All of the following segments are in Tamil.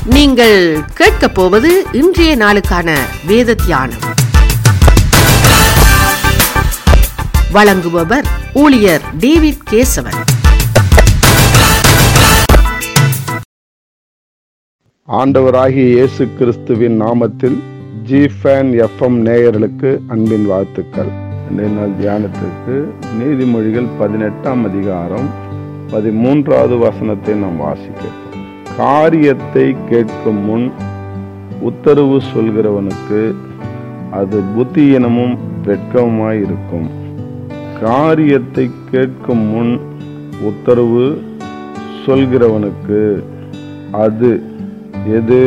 நீங்கள் கேட்கப் போவது இன்றைய நாளுக்கான வேத தியானம் வழங்குபவர் ஊழியர் டேவிட் கேசவன் ஆண்டவராகிய இயேசு கிறிஸ்துவின் நாமத்தில் ஜிஃபேன் எஃப்எம் நேயர்களுக்கு அன்பின் வாழ்த்துக்கள் இன்றைய நாள் தியானத்திற்கு நீதிமொழிகள் பதினெட்டாம் அதிகாரம் பதிமூன்றாவது வசனத்தை நாம் வாசிக்கிறோம் காரியத்தை கேட்கும் முன் உத்தரவு சொல்கிறவனுக்கு அது புத்தியினமும் வெட்கமுமாய் இருக்கும் காரியத்தை கேட்கும் முன் உத்தரவு சொல்கிறவனுக்கு அது எது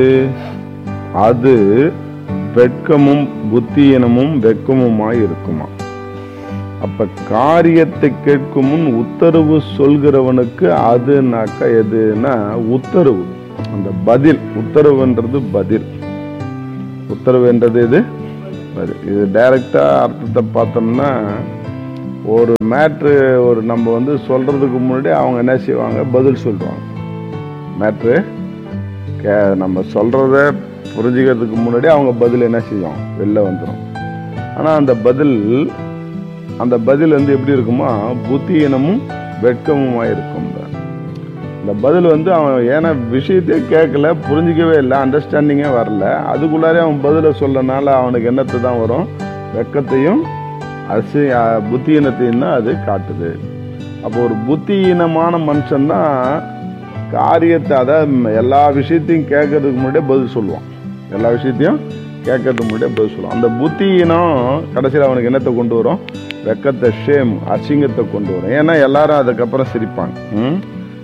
அது வெட்கமும் புத்தியினமும் வெட்கமுமாய் இருக்குமா அப்ப காரியத்தை கேட்கும் முன் உத்தரவு சொல்கிறவனுக்கு அதுனாக்கா எதுனா உத்தரவு அந்த பதில் உத்தரவுன்றது பதில் உத்தரவுன்றது எது பதில் இது டைரக்டா அர்த்தத்தை பார்த்தோம்னா ஒரு மேட்ரு ஒரு நம்ம வந்து சொல்றதுக்கு முன்னாடி அவங்க என்ன செய்வாங்க பதில் சொல்லுவாங்க மேட்ரு கே நம்ம சொல்கிறத புரிஞ்சுக்கிறதுக்கு முன்னாடி அவங்க பதில் என்ன செய்யும் வெளில வந்துடும் ஆனால் அந்த பதில் அந்த பதில் வந்து எப்படி இருக்குமா புத்தியினமும் வெட்கமுமாக இருக்கும் இந்த பதில் வந்து அவன் ஏன்னா விஷயத்தையே கேட்கல புரிஞ்சிக்கவே இல்லை அண்டர்ஸ்டாண்டிங்கே வரல அதுக்குள்ளாரே அவன் பதிலை சொல்லனால அவனுக்கு என்னத்தை தான் வரும் வெக்கத்தையும் அசி புத்தியினத்தையும் தான் அது காட்டுது அப்போ ஒரு புத்தியினமான மனுஷன் தான் காரியத்தை அதாவது எல்லா விஷயத்தையும் கேட்கறதுக்கு முன்னாடியே பதில் சொல்லுவான் எல்லா விஷயத்தையும் கேட்கறதுக்கு முன்னாடியே பதில் சொல்லுவான் அந்த புத்தியினம் கடைசியில் அவனுக்கு என்னத்தை கொண்டு வரும் வெக்கத்தை ஷேம் அசிங்கத்தை கொண்டு வரும் ஏன்னா எல்லாரும் அதுக்கப்புறம் சிரிப்பாங்க ம்?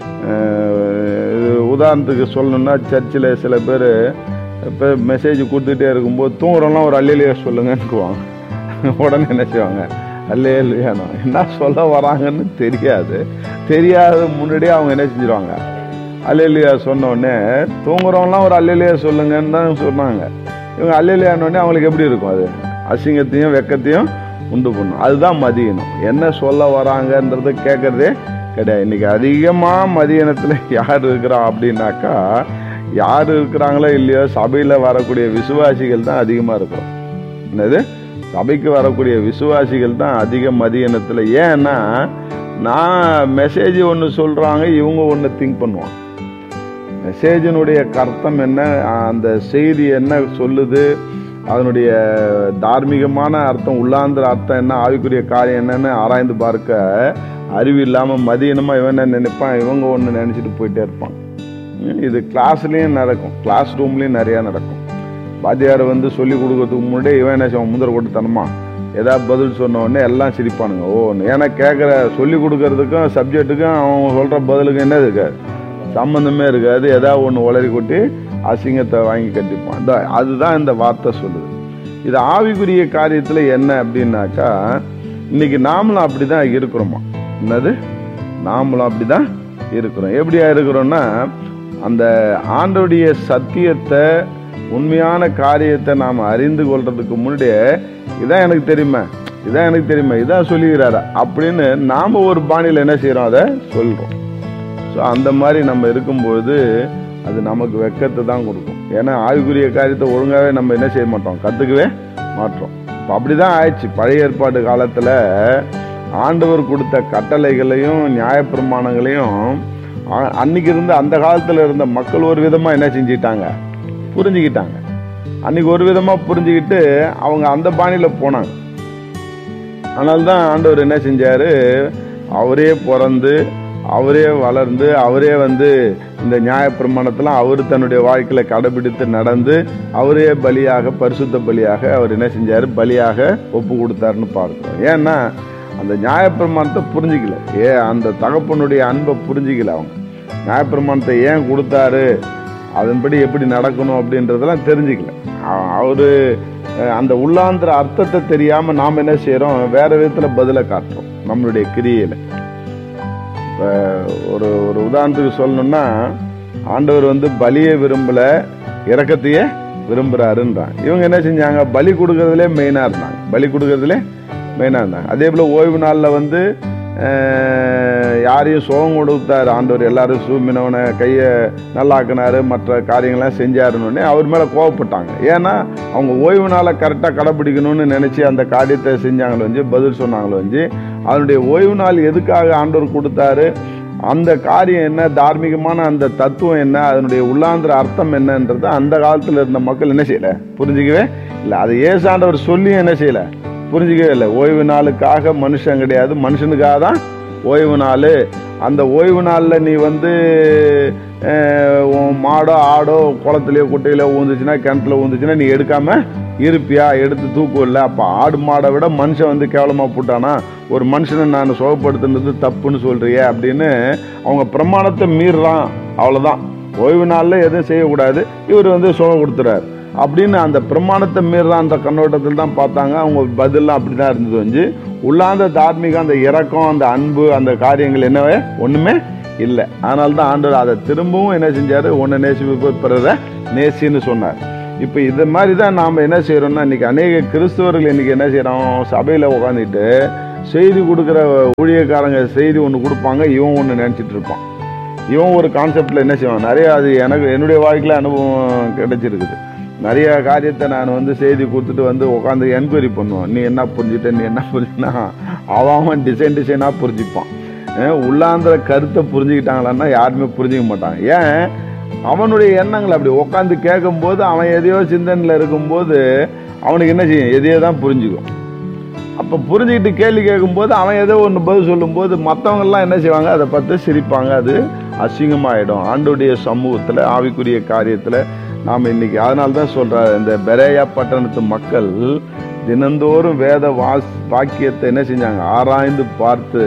அஹ் இது உதாரணத்துக்கு சொல்லணும்னா சர்ச்சில் சில பேர் இப்போ மெசேஜ் கொடுத்துட்டே இருக்கும்போது தூங்குறோம்லாம் ஒரு அல்லையிலேயே சொல்லுங்கன்னுக்குவாங்க உடனே என்ன செய்வாங்க அல்லே இல்லையானோ என்ன சொல்ல வராங்கன்னு தெரியாது தெரியாத முன்னாடியே அவங்க என்ன செஞ்சிருவாங்க அல்லையா சொன்ன உடனே தூங்குறவங்களாம் ஒரு அல்லையா சொல்லுங்கன்னு தான் சொன்னாங்க இவங்க அல்லையானோடனே உடனே அவங்களுக்கு எப்படி இருக்கும் அது அசிங்கத்தையும் வெக்கத்தையும் உண்டு பண்ணும் அதுதான் மதியனம் என்ன சொல்ல வராங்கன்றத கேட்கறதே கிடையாது இன்னைக்கு அதிகமாக மதியனத்தில் யார் இருக்கிறா அப்படின்னாக்கா யார் இருக்கிறாங்களோ இல்லையோ சபையில் வரக்கூடிய விசுவாசிகள் தான் அதிகமாக இருக்கிறோம் என்னது சபைக்கு வரக்கூடிய விசுவாசிகள் தான் அதிக மதியனத்தில் ஏன்னா நான் மெசேஜ் ஒன்று சொல்கிறாங்க இவங்க ஒன்று திங்க் பண்ணுவாங்க மெசேஜினுடைய கர்த்தம் என்ன அந்த செய்தி என்ன சொல்லுது அதனுடைய தார்மீகமான அர்த்தம் உள்ளாந்திர அர்த்தம் என்ன ஆவிக்குரிய காரியம் என்னன்னு ஆராய்ந்து பார்க்க அறிவு இல்லாமல் மதியனமாக இவன் என்ன நினைப்பான் இவங்க ஒன்று நினச்சிட்டு போயிட்டே இருப்பான் உம், இது கிளாஸ்லேயும் நடக்கும் கிளாஸ் ரூம்லேயும் நிறையா நடக்கும் வாத்தியார் வந்து சொல்லி கொடுக்கறதுக்கு முன்னாடி இவன் என்ன செய்வான் முந்திர கொண்டு தனமா ஏதாவது பதில் சொன்ன உடனே எல்லாம் சிரிப்பானுங்க ஓ ஏன்னா கேட்குற சொல்லி கொடுக்கறதுக்கும் சப்ஜெக்ட்டுக்கும் அவன் சொல்கிற பதிலுக்கும் என்ன இருக்காது சம்மந்தமே இருக்காது ஏதாவது ஒன்று உளறி கொட்டி அசிங்கத்தை வாங்கி கட்டிப்பான் இந்த அதுதான் இந்த வார்த்தை சொல்லுது இது ஆவிக்குரிய காரியத்தில் என்ன அப்படின்னாக்கா இன்னைக்கு நாமளும் அப்படி தான் இருக்கிறோமா என்னது நாமளும் அப்படி தான் இருக்கிறோம் எப்படியா இருக்கிறோம்னா அந்த ஆண்டோடைய சத்தியத்தை உண்மையான காரியத்தை நாம் அறிந்து கொள்றதுக்கு முன்னாடியே இதான் எனக்கு தெரியுமா இதான் எனக்கு தெரியுமா இதான் சொல்லிக்கிறாரு அப்படின்னு நாம் ஒரு பாணியில் என்ன செய்கிறோம் அதை சொல்கிறோம் ஸோ அந்த மாதிரி நம்ம இருக்கும்பொழுது அது நமக்கு வெக்கத்தை தான் கொடுக்கும் ஏன்னா ஆவிக்குரிய காரியத்தை ஒழுங்காகவே நம்ம என்ன செய்ய மாட்டோம் கற்றுக்கவே மாட்டோம் இப்போ அப்படி தான் ஆயிடுச்சு பழைய ஏற்பாடு காலத்தில் ஆண்டவர் கொடுத்த கட்டளைகளையும் நியாயப்பிரமாணங்களையும் ஆ- அன்னைக்கு இருந்த அந்த காலத்தில் இருந்த மக்கள் ஒரு விதமாக என்ன செஞ்சிட்டாங்க புரிஞ்சுக்கிட்டாங்க அன்னைக்கு ஒரு விதமாக புரிஞ்சுக்கிட்டு அவங்க அந்த பாணியில் போனாங்க ஆனால் தான் ஆண்டவர் என்ன செஞ்சாரு அவரே பிறந்து அவரே வளர்ந்து அவரே வந்து இந்த நியாயப்பிரமாணத்தெல்லாம் அவர் தன்னுடைய வாழ்க்கையில் கடைபிடித்து நடந்து அவரே பலியாக பரிசுத்த பலியாக அவர் என்ன செஞ்சார் பலியாக ஒப்பு கொடுத்தாருன்னு பார்க்கிறோம் ஏன்னா அந்த நியாயப்பிரமாணத்தை புரிஞ்சிக்கல ஏ அந்த தகப்பனுடைய அன்பை புரிஞ்சிக்கல அவங்க நியாயப்பிரமாணத்தை ஏன் கொடுத்தாரு அதன்படி எப்படி நடக்கணும் அப்படின்றதெல்லாம் தெரிஞ்சுக்கல அ- அவரு அஹ், அந்த உள்ளாந்திர அர்த்தத்தை தெரியாம நாம் என்ன செய்றோம் வேற விதத்துல பதிலை காட்டுறோம் நம்மளுடைய கிரியையில இப்ப ஒரு ஒரு உதாரணத்துக்கு சொல்லணும்னா ஆண்டவர் வந்து பலியை விரும்பல இறக்கத்தையே விரும்புறாருன்றான் இவங்க என்ன செஞ்சாங்க பலி கொடுக்கறதுலே மெயினா இருந்தாங்க பலி கொடுக்கறதுலே மெயினா இருந்தாங்க அதே போல ஓய்வு நாள்ல வந்து அஹ், யாரையும் சுகம் கொடுத்தாரு ஆண்டவர் எல்லாரும் சூமினவனை கையை நல்லாக்குனாரு மற்ற காரியங்கள்லாம் செஞ்சாருன்னு அவர் மேலே கோவப்பட்டாங்க ஏன்னா அவங்க ஓய்வு நாளை கரெக்டாக கடைப்பிடிக்கணும்னு நினச்சி அந்த காரியத்தை செஞ்சாங்களோ வந்து பதில் சொன்னாங்களோ வந்து அதனுடைய ஓய்வு நாள் எதுக்காக ஆண்டவர் கொடுத்தாரு அந்த காரியம் என்ன தார்மீகமான அந்த தத்துவம் என்ன அதனுடைய உள்ளாந்திர அர்த்தம் என்னன்றது அந்த காலத்தில் இருந்த மக்கள் என்ன செய்யல புரிஞ்சுக்கவே இல்லை அது ஏசாண்டவர் சொல்லியும் என்ன செய்யல புரிஞ்சுக்கவே இல்லை ஓய்வு நாளுக்காக மனுஷன் கிடையாது மனுஷனுக்காக தான் ஓய்வு நாள் அந்த ஓய்வு நாளில் நீ வந்து அஹ், உன் மாடோ ஆடோ குளத்துலையோ குட்டையிலோ ஊந்துச்சுன்னா கிணத்துல ஊந்துச்சுன்னா நீ எடுக்காம இருப்பியா எடுத்து தூக்கம் இல்லை அப்போ ஆடு மாடை விட மனுஷன் வந்து கேவலமாக போட்டானா ஒரு மனுஷனை நான் சுகப்படுத்துனது தப்புன்னு சொல்றியே அப்படின்னு அவங்க பிரமாணத்தை மீறுறான் அவ்வளோதான் ஓய்வு நாளில் எதுவும் செய்யக்கூடாது இவர் வந்து சுகம் கொடுத்துறாரு அப்படின்னு அந்த பிரமாணத்தை மீறுற அந்த கண்ணோட்டத்தில் தான் பார்த்தாங்க அவங்க பதிலாம் அப்படி தான் இருந்தது வந்து உள்ளாந்த தார்மீகம் அந்த இரக்கம் அந்த அன்பு அந்த காரியங்கள் என்னவே ஒன்றுமே இல்லை அதனால தான் ஆண்டவர் அதை திரும்பவும் என்ன செஞ்சார் ஒன்று நேசி பிறரை நேசின்னு சொன்னார் இப்போ இது மாதிரி தான் நாம் என்ன செய்கிறோம்னா இன்றைக்கி அநேக கிறிஸ்தவர்கள் இன்றைக்கி என்ன செய்கிறோம் சபையில் உட்காந்துட்டு செய்தி கொடுக்குற ஊழியக்காரங்க செய்தி ஒன்று கொடுப்பாங்க இவன் ஒன்று நினச்சிட்டு இருப்பான் இவன் ஒரு கான்செப்டில் என்ன செய்வான் நிறைய அது எனக்கு என்னுடைய வாழ்க்கையில் அனுபவம் கிடைச்சிருக்குது நிறைய காரியத்தை நான் வந்து செய்தி கொடுத்துட்டு வந்து உட்காந்து என்கொயரி பண்ணுவேன் நீ என்ன புரிஞ்சுட்ட நீ என்ன புரிஞ்சுனா அவன் அவன் டிசைன் டிசைனாக புரிஞ்சுப்பான் அஹ் உள்ளாந்திர கருத்தை புரிஞ்சுக்கிட்டாங்களான்னா யாருமே புரிஞ்சுக்க மாட்டாங்க ஏன் அவனுடைய எண்ணங்கள் அப்படி உட்காந்து கேட்கும்போது அவன் எதையோ சிந்தனையில் இருக்கும்போது அவனுக்கு என்ன செய்யும் எதையோ தான் புரிஞ்சுக்கும் அப்போ புரிஞ்சுக்கிட்டு கேள்வி கேட்கும்போது அவன் ஏதோ ஒன்று பதில் சொல்லும்போது மற்றவங்கெல்லாம் என்ன செய்வாங்க அதை பார்த்து சிரிப்பாங்க அது அசிங்கமாயிடும் ஆண்டுடைய சமூகத்தில் ஆவிக்குரிய காரியத்தில் நாம் இன்னைக்கு அதனால தான் சொல்கிறார் இந்த பெரேயா பட்டணத்து மக்கள் தினந்தோறும் வேத வாஸ் வாக்கியத்தை என்ன செஞ்சாங்க ஆராய்ந்து பார்த்து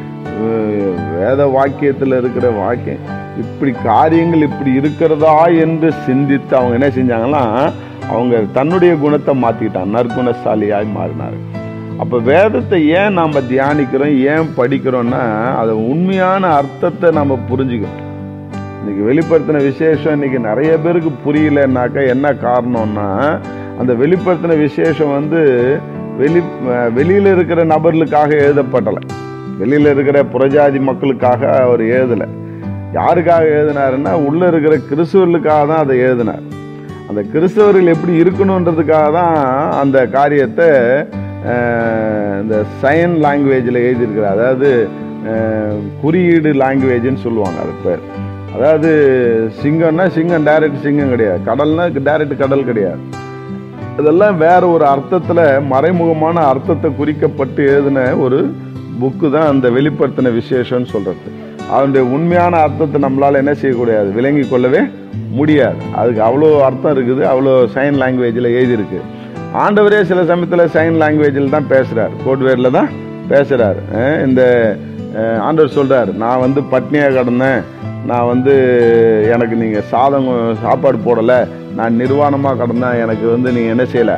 அஹ், வேத வாக்கியத்தில் இருக்கிற வாக்கியம் இப்படி காரியங்கள் இப்படி இருக்கிறதா என்று சிந்தித்து அவங்க என்ன செஞ்சாங்கன்னா அவங்க தன்னுடைய குணத்தை மாற்றிக்கிட்டாங்க நற்குணசாலியாய் மாறினார் அப்போ வேதத்தை ஏன் நாம் தியானிக்கிறோம் ஏன் படிக்கிறோம்னா அதை உண்மையான அர்த்தத்தை நம்ம புரிஞ்சுக்கணும் இன்னைக்கு வெளிப்படுத்தின விசேஷம் இன்னைக்கு நிறைய பேருக்கு புரியலன்னாக்கா என்ன காரணம்னா அந்த வெளிப்படுத்தின விசேஷம் வந்து வெளி அஹ் வெளியில இருக்கிற நபர்களுக்காக எழுதப்படலை வெளியில இருக்கிற புறஜாதி மக்களுக்காக அவர் எழுதலை யாருக்காக எழுதினாருன்னா உள்ள இருக்கிற கிறிஸ்துவர்களுக்காக தான் அதை எழுதினார் அந்த கிறிஸ்தவர்கள் எப்படி இருக்கணுன்றதுக்காக தான் அந்த காரியத்தை அஹ், இந்த சைன் லாங்குவேஜில் எழுதியிருக்கிறார் அதாவது அஹ், குறியீடு லாங்குவேஜ்னு சொல்லுவாங்க அது பேர் அதாவது சிங்கம்னா சிங்கம் டைரக்ட் சிங்கம் கிடையாது கடல்னா டைரக்ட் கடல் கிடையாது இதெல்லாம் வேற ஒரு அர்த்தத்தில் மறைமுகமான அர்த்தத்தை குறிக்கப்பட்டு எழுதின ஒரு புக்கு தான் அந்த வெளிப்படுத்தின விசேஷம்னு சொல்றது அதனுடைய உண்மையான அர்த்தத்தை நம்மளால என்ன செய்யக்கூடாது விளங்கி கொள்ளவே முடியாது அதுக்கு அவ்வளோ அர்த்தம் இருக்குது அவ்வளோ சைன் லாங்குவேஜில் எழுதியிருக்கு ஆண்டவரே சில சமயத்தில் சைன் லாங்குவேஜில் தான் பேசுகிறார் கோட்வேரில் தான் பேசுகிறார் இந்த அஹ், ஆண்டவர் சொல்கிறார் நான் வந்து பட்னியாக கிடந்தேன் நான் வந்து எனக்கு நீங்கள் சாதம் சாப்பாடு போடலை நான் நிர்வாணமாக கிடந்தேன் எனக்கு வந்து நீங்கள் என்ன செய்யலை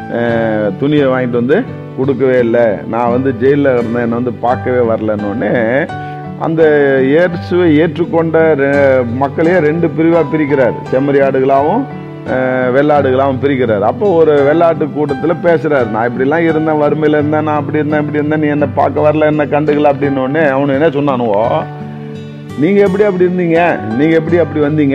துணியை வாங்கிட்டு வந்து கொடுக்கவே இல்லை நான் வந்து ஜெயிலில் இருந்தேன் என்னை வந்து பார்க்கவே வரலன்னொடனே அந்த இயேசுவை ஏற்றுக்கொண்ட ரெ- மக்களையே ரெண்டு பிரிவாக பிரிக்கிறார் செம்மறி ஆடுகளாகவும் அஹ், வெள்ளாடுகளாகவும் பிரிக்கிறார் அப்போ ஒரு வெள்ளாட்டு கூட்டத்தில் பேசுகிறார் நான் இப்படிலாம் இருந்தேன் வறுமையில் இருந்தேன் நான் அப்படி இருந்தேன் இப்படி இருந்தேன் நீ என்னை பார்க்க வரல என்ன கண்டுக்கல அப்படின்னு உடனே அவனு என்ன சொன்னானுவோ நீங்கள் எப்படி அப்படி இருந்தீங்க நீங்கள் எப்படி அப்படி வந்தீங்க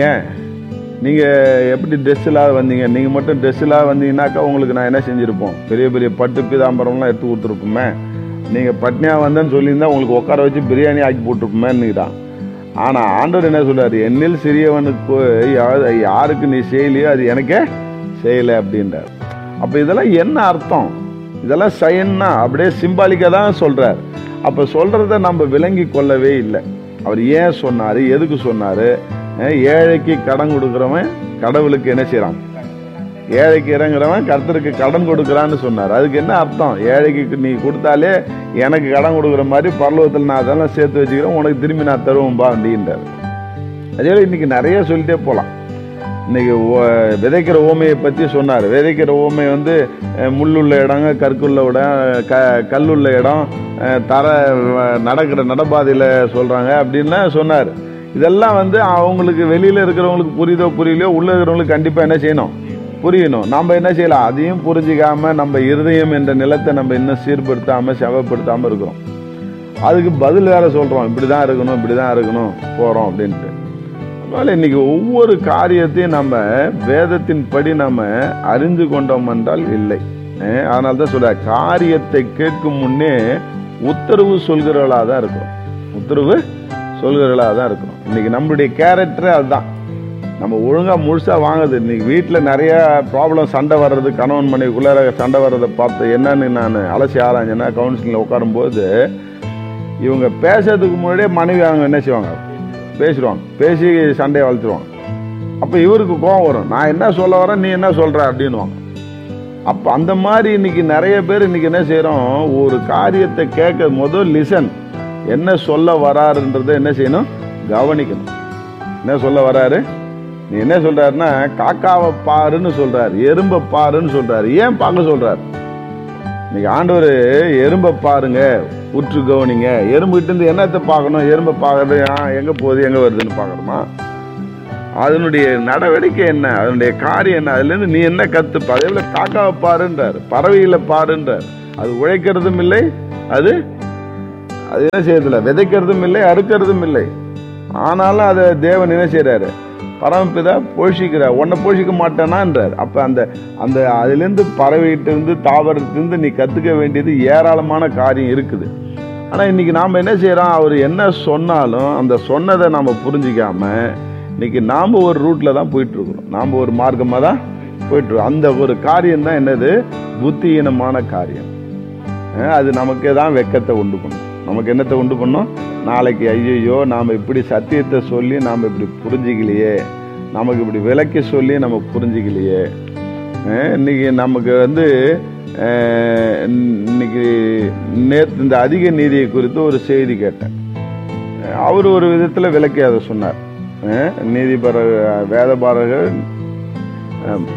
நீங்கள் எப்படி ட்ரெஸ் இல்லாத வந்தீங்க நீங்கள் மட்டும் ட்ரெஸ் இல்லாத வந்தீங்கன்னாக்கா உங்களுக்கு நான் என்ன செஞ்சுருப்போம் பெரிய பெரிய பட்டு பீதாம்பரம்லாம் எடுத்து கொடுத்துருப்போமே நீங்கள் பட்னியாக வந்தேன்னு சொல்லியிருந்தா உங்களுக்கு உட்கார வச்சு பிரியாணி ஆக்கி போட்டிருப்போமேன்னுக்கிறான் ஆனால் ஆண்டவர் என்ன சொல்றாரு என்னில் சிறியவனுக்கு யா- யாருக்கு நீ செய்யலையோ அது எனக்கே செய்யலை அப்படின்றார் அப்போ இதெல்லாம் என்ன அர்த்தம் இதெல்லாம் சயன்னா அப்படியே சிம்பாலிக்காக தான் சொல்றார் அப்போ சொல்றத நம்ம விளங்கி கொள்ளவே இல்லை அவர் ஏன் சொன்னார் எதுக்கு சொன்னார் ஏழைக்கு கடன் கொடுக்குறவன் கடவுளுக்கு என்ன செய்கிறான் ஏழைக்கு இறங்குறவன் கர்த்தருக்கு கடன் கொடுக்குறான்னு சொன்னார் அதுக்கு என்ன அர்த்தம் ஏழைக்கு நீ கொடுத்தாலே எனக்கு கடன் கொடுக்குற மாதிரி பரலோகத்தில் நான் அதெல்லாம் சேர்த்து வச்சுக்கிறேன் உனக்கு திரும்பி நான் தருவேன்பா அப்படின்றார் அதே போல இன்னைக்கு நிறைய சொல்லிட்டே போகலாம் இன்னைக்கு ஓ- விதைக்கிற ஓமையை பற்றி சொன்னார் விதைக்கிற ஓமை வந்து அஹ், முள்ளுள்ள இடங்க கற்குள்ள இடம் க கல்லுள்ள இடம் அஹ், தர வ- நடக்கிற நடபாதையில் சொல்கிறாங்க அப்படின்லாம் சொன்னார் இதெல்லாம் வந்து அவங்களுக்கு வெளியில் இருக்கிறவங்களுக்கு புரியுதோ புரியலையோ உள்ளே இருக்கிறவங்களுக்கு கண்டிப்பாக என்ன செய்யணும் புரியணும் நம்ம என்ன செய்யலாம் அதையும் புரிஞ்சிக்காம நம்ம இருதயம் என்ற நிலத்தை நம்ம இன்னும் சீர்படுத்தாமல் செவப்படுத்தாமல் இருக்கிறோம் அதுக்கு பதில் வேற சொல்றோம் இப்படிதான் இருக்கணும் இப்படிதான் இருக்கணும் போறோம் அப்படின்ட்டு அதனால இன்னைக்கு ஒவ்வொரு காரியத்தையும் நம்ம வேதத்தின் படி நம்ம அறிந்து கொண்டோம் என்றால் இல்லை அஹ் அதனால தான் சொல்ற காரியத்தை கேட்கும் முன்னே உத்தரவு சொல்கிறவளா தான் இருக்கிறோம் உத்தரவு சொல்கிறவளா தான் இருக்கிறோம் இன்னைக்கு நம்மளுடைய கேரக்டரே அதுதான் நம்ம ஒழுங்கா முழுசா வாங்குது இன்னைக்கு வீட்டில் நிறைய ப்ராப்ளம் சண்டை வர்றது கணவன் மனைவிக்குள்ளார சண்டை வர்றதை பார்த்து என்னன்னு நான் அலசி ஆராய்ஞ்சேன்னா கவுன்சிலிங்கில் உட்காரும்போது இவங்க பேசுறதுக்கு முன்னாடியே மனைவி அவங்க என்ன செய்வாங்க பேசிடுவாங்க பேசி சண்டையை வளர்த்துருவாங்க அப்போ இவருக்கு கோவம் வரும் நான் என்ன சொல்ல வரேன் நீ என்ன சொல்ற அப்படின்னுவாங்க அப்போ அந்த மாதிரி இன்னைக்கு நிறைய பேர் இன்னைக்கு என்ன செய்கிறோம் ஒரு காரியத்தை கேட்க முதல் லிசன் என்ன சொல்ல வராருன்றதை என்ன செய்யணும் கவனிக்கணும் என்ன சொல்ல வராரு நீ என்ன சொல்றாருன்னா காக்காவை பாருன்னு சொல்றாரு எறும்பை பாருன்னு சொல்றாரு ஏன் பார்க்க சொல்றாரு இன்னைக்கு ஆண்டவர் எறும்பை பாருங்க உற்று கவனிங்க எறும்புகிட்ட இருந்து என்னத்தை பார்க்கணும் எறும்பை பார்க்கறது ஆ, எங்க போகுது எங்க வருதுன்னு பார்க்கணுமா அதனுடைய நடவடிக்கை என்ன அதனுடைய காரியம் என்ன அதுல இருந்து நீ என்ன கத்துப்ப அதே போல காக்காவை பாருன்றார் பறவைகளை பாருன்றார் அது உழைக்கிறதும் இல்லை அது அது என்ன செய்யறதில்ல விதைக்கிறதும் இல்லை அறுக்கிறதும் இல்லை ஆனாலும் அதை தேவன் என்ன செய்றாரு பரமபிதா போஷிக்கிறார் உன்னை போஷிக்க மாட்டேனான்றார் அப்ப அந்த அந்த அதுலேருந்து பறவைகிட்ட இருந்து தாவரத்திலிருந்து நீ கத்துக்க வேண்டியது ஏராளமான காரியம் இருக்குது ஆனா இன்னைக்கு நாம என்ன செய்றோம் அவர் என்ன சொன்னாலும் அந்த சொன்னதை நாம புரிஞ்சிக்காம இன்னைக்கு நாம ஒரு ரூட்ல தான் போயிட்டு இருக்கிறோம் நாம ஒரு மார்க்கமா தான் போயிட்டு இருக்கோம் அந்த ஒரு காரியம் தான் என்னது புத்தியீனமான காரியம் அஹ் அது நமக்கு தான் வெக்கத்தை உண்டு பண்ணும் நமக்கு என்னத்தை உண்டு பண்ணும் நாளைக்கு ஐயையோ நாம் இப்படி சத்தியத்தை சொல்லி நாம் இப்படி புரிஞ்சிக்கலையே நமக்கு இப்படி விளக்கி சொல்லி நம்ம புரிஞ்சிக்கலையே அஹ் இன்னைக்கு நமக்கு வந்து அஹ் இன்னைக்கு நேற்று இந்த அதிக நீதியை குறித்து ஒரு செய்தி கேட்டேன் அஹ் அவர் ஒரு விதத்தில் விளக்கி அதை சொன்னார் அஹ் நீதிபர வேதபாரகர் அஹ்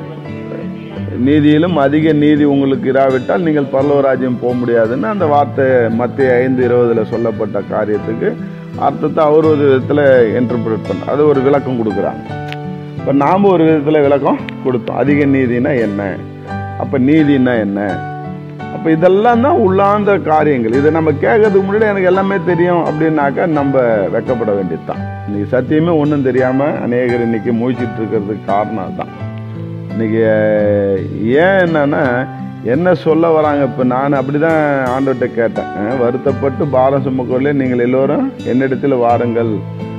நீதியிலும் அதிக நீதி உங்களுக்கு இராவிட்டால் நீங்கள் பரலோராஜ்யம் போக முடியாதுன்னு அந்த வார்த்தை மத்திய ஐந்து இருபதுல சொல்லப்பட்ட காரியத்துக்கு அர்த்தத்தை அவர் ஒரு விதத்தில் இன்டர்பிரேட் பண்ண அது ஒரு விளக்கம் கொடுக்குறாங்க இப்போ நாம் ஒரு விதத்தில் விளக்கம் கொடுத்தோம் அதிக நீதினா என்ன அப்போ நீதினா என்ன அப்போ இதெல்லாம் தான் உள்ளார்ந்த காரியங்கள் இதை நம்ம கேட்கறதுக்கு முன்னாடி எனக்கு எல்லாமே தெரியும் அப்படின்னாக்கா நம்ம வெக்கப்பட வேண்டியது தான் இன்னைக்கு சத்தியமே ஒன்றும் தெரியாமல் அநேகர் இன்னைக்கு முழிச்சிட்டு இருக்கிறதுக்கு காரணம் அதுதான் இன்னைக்கு அஹ், ஏன் என்னன்னா என்ன சொல்ல வராங்க இப்போ நான் அப்படிதான் ஆண்டவர்கிட்ட கேட்டேன் அஹ், வருத்தப்பட்டு பாரம் சுமக்கொள்ளே நீங்கள் எல்லோரும் என்னிடத்தில் வாருங்கள்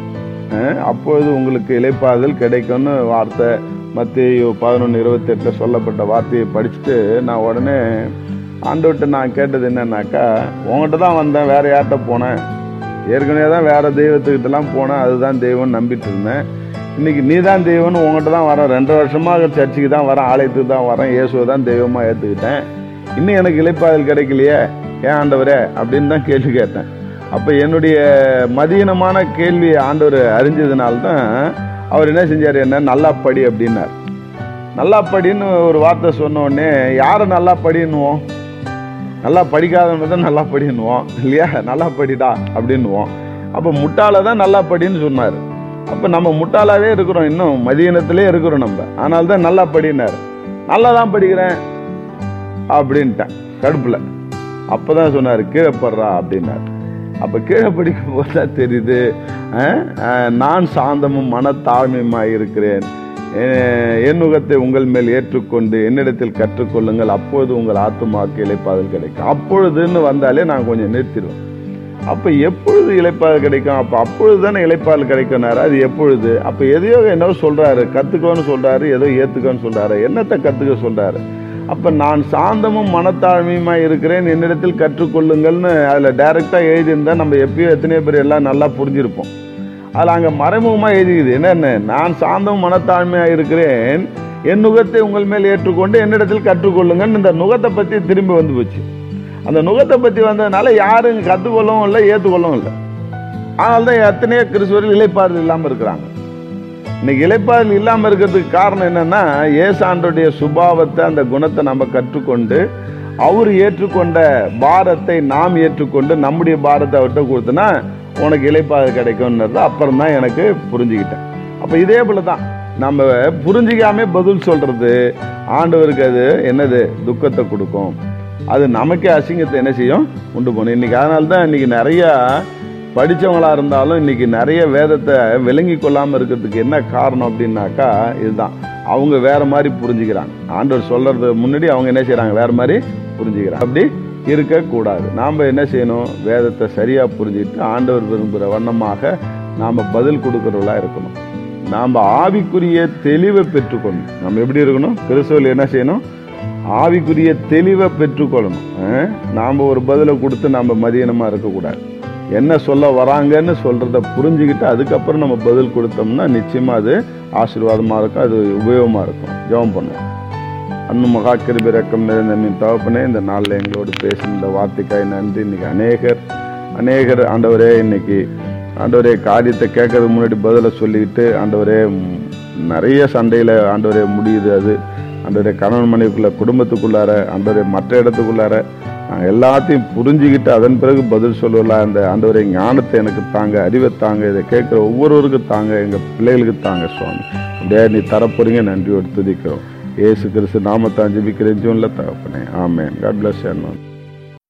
அஹ், அப்பொழுது உங்களுக்கு இளைப்பாறுதல் கிடைக்கும்னு வார்த்தை மத்திய பதினொன்று இருபத்தெட்டில் சொல்லப்பட்ட வார்த்தையை படிச்சுட்டு நான் உடனே ஆண்டவர்கிட்ட நான் கேட்டது என்னன்னாக்கா உங்கள்கிட்ட தான் வந்தேன் வேற யார்கிட்ட போனேன் ஏற்கனவே தான் வேற தெய்வத்துக்கிட்டலாம் போனேன் அதுதான் தெய்வம் நம்பிட்டு இருந்தேன் இன்னைக்கு நீ தான் தெய்வம்னு உங்கள்கிட்ட தான் வரேன் ரெண்டு வருஷமாக சர்ச்சுக்கு தான் வரேன் ஆலயத்துக்கு தான் வரேன் இயேசுவை தான் தெய்வமாக ஏற்றுக்கிட்டேன் இன்னும் எனக்கு இளைப்பாதல் கிடைக்கலையே ஏன் ஆண்டவரே அப்படின்னு தான் கேள்வி கேட்டேன் அப்போ என்னுடைய மதியனமான கேள்வி ஆண்டவர் அறிஞ்சதுனால தான் அவர் என்ன செஞ்சார் என்ன நல்லா படி அப்படின்னார் நல்லா படின்னு ஒரு வார்த்தை சொன்ன உடனே யாரை நல்லா படின்னுவோம் நல்லா படிக்காதவங்க தான் நல்லா படின்னுவோம் இல்லையா நல்லா படிடா அப்படின்னுவோம் அப்போ முட்டாள தான் நல்லா படின்னு சொன்னார் அப்போ நம்ம முட்டாளாவே இருக்கிறோம் இன்னும் மதியனத்திலே இருக்கிறோம் நம்ம ஆனால் தான் நல்லா படினார் நல்லா தான் படிக்கிறேன் அப்படின்ட்டேன் கடுப்பில் அப்போ தான் சொன்னார் கீழே படுறா அப்படின்னார் அப்போ கீழே படிக்கும் போது தான் தெரியுது அஹ், அஹ், நான் சாந்தமும் மனத்தாழ்மையுமாய் இருக்கிறேன் அஹ், என் நுகத்தை உங்கள் மேல் ஏற்றுக்கொண்டு என்னிடத்தில் கற்றுக்கொள்ளுங்கள் அப்பொழுது உங்கள் ஆத்துமாக்கு இளைப்பாதல் கிடைக்கும் அப்பொழுதுன்னு வந்தாலே நான் கொஞ்சம் நிறுத்திடுவேன் அப்போ எப்பொழுது இளைப்பால் கிடைக்கும் அப்போ அப்பொழுது தானே இளைப்பால் கிடைக்கும்னாரு அது எப்பொழுது அப்போ எதையோ என்னவோ சொல்றாரு கத்துக்கோன்னு சொல்றாரு ஏதோ ஏத்துக்கோன்னு சொல்றாரு என்னத்தை கத்துக்க சொல்றாரு அப்போ நான் சாந்தமும் மனத்தாழ்மையுமா இருக்கிறேன் என்னிடத்தில் கற்றுக்கொள்ளுங்கள்னு அதில் டைரெக்டாக எழுதியிருந்தா நம்ம எப்பயோ எத்தனையோ பேர் எல்லாம் நல்லா புரிஞ்சிருப்போம் அதில் அங்கே மறைமுகமாக எழுதிக்குது என்னென்ன நான் சாந்தமும் மனத்தாழ்மையாக இருக்கிறேன் என் நுகத்தை உங்கள் மேல் ஏற்றுக்கொண்டு என்னிடத்தில் கற்றுக்கொள்ளுங்கன்னு இந்த நுகத்தை பற்றி திரும்பி வந்து போச்சு அந்த நுகத்தை பற்றி வந்ததுனால யாரும் கற்றுக்கொள்ளவும் இல்லை ஏற்றுக்கொள்ளவும் இல்லை அதனால தான் எத்தனையோ கிறிஸ்துவர்கள் இலைப்பாறுதல் இல்லாமல் இருக்கிறாங்க இன்னைக்கு இலைப்பாறுதல் இல்லாமல் இருக்கிறதுக்கு காரணம் என்னன்னா ஏசாண்டோடைய சுபாவத்தை அந்த குணத்தை நம்ம கற்றுக்கொண்டு அவர் ஏற்றுக்கொண்ட பாரத்தை நாம் ஏற்றுக்கொண்டு நம்முடைய பாரத்தை அவர்கிட்ட கொடுத்தோன்னா உனக்கு இலைப்பாறு கிடைக்கும்ன்றது அப்புறம் தான் எனக்கு புரிஞ்சுக்கிட்டேன் அப்போ இதே போல தான் நம்ம புரிஞ்சிக்காம பதில் சொல்றது ஆண்டவருக்கு அது என்னது துக்கத்தை கொடுக்கும் அது நமக்கே அசிங்கத்தை என்ன செய்யும் உண்டு பண்ணும் இன்னைக்கு அதனால தான் இன்னைக்கு நிறையா படித்தவங்களா இருந்தாலும் இன்னைக்கு நிறைய வேதத்தை விளங்கி கொள்ளாமல் இருக்கிறதுக்கு என்ன காரணம் அப்படின்னாக்கா இதுதான் அவங்க வேற மாதிரி புரிஞ்சுக்கிறாங்க ஆண்டவர் சொல்றது முன்னாடி அவங்க என்ன செய்றாங்க வேற மாதிரி புரிஞ்சுக்கிறாங்க அப்படி இருக்கக்கூடாது நாம் என்ன செய்யணும் வேதத்தை சரியாக புரிஞ்சுக்கிட்டு ஆண்டவர் விரும்புகிற வண்ணமாக நாம் பதில் கொடுக்குறவளா இருக்கணும் நாம் ஆவிக்குரிய தெளிவை பெற்றுக்கொள்ளணும் நம்ம எப்படி இருக்கணும் கிறிஸ்துவில் என்ன செய்யணும் ஆவிக்குரிய தெளிவை பெற்றுக்கொள்ளணும் அஹ்? நாம ஒரு பதிலை கொடுத்து நம்ம மதியனமாக இருக்கக்கூடாது என்ன சொல்ல வராங்கன்னு சொல்றத புரிஞ்சுக்கிட்டு அதுக்கப்புறம் நம்ம பதில் கொடுத்தோம்னா நிச்சயமா அது ஆசீர்வாதமா இருக்கும் அது உபயோகமா இருக்கும் ஜெபம் பண்ணும் அன்னும் மகா கிருபி ரக்கம் நிறைந்த மீன் தகப்பனே இந்த நாளில் எங்களோடு பேசின இந்த வார்த்தைக்காய் நன்றி இன்னைக்கு அநேகர் அநேகர் ஆண்டவரே இன்னைக்கு ஆண்டவரே காரியத்தை கேட்கறதுக்கு முன்னாடி பதிலை சொல்லிக்கிட்டு ஆண்டவரே ம், நிறைய சண்டையில் ஆண்டவரே முடியுது அது ஆண்டவரே கணவன் மனைவிக்குள்ள குடும்பத்துக்குள்ளார ஆண்டவரே மற்ற இடத்துக்குள்ளார நாங்கள் எல்லாத்தையும் புரிஞ்சுக்கிட்டு அதன் பிறகு பதில் சொல்லலாம் அந்த ஆண்டவரே ஞானத்தை எனக்கு தாங்க அறிவை தாங்க இதை கேட்குற ஒவ்வொருவருக்கும் தாங்க எங்கள் பிள்ளைகளுக்கு தாங்க சுவாமி அப்படியே நீ தரப்போறீங்க நன்றியோடு துதிக்கிறோம் ஏசு கிறிஸ்து நாமத்தான் ஜெபிக்கிறேன் ஜூன்ல தகப்பனே ஆமேன் காட் பிளஸ்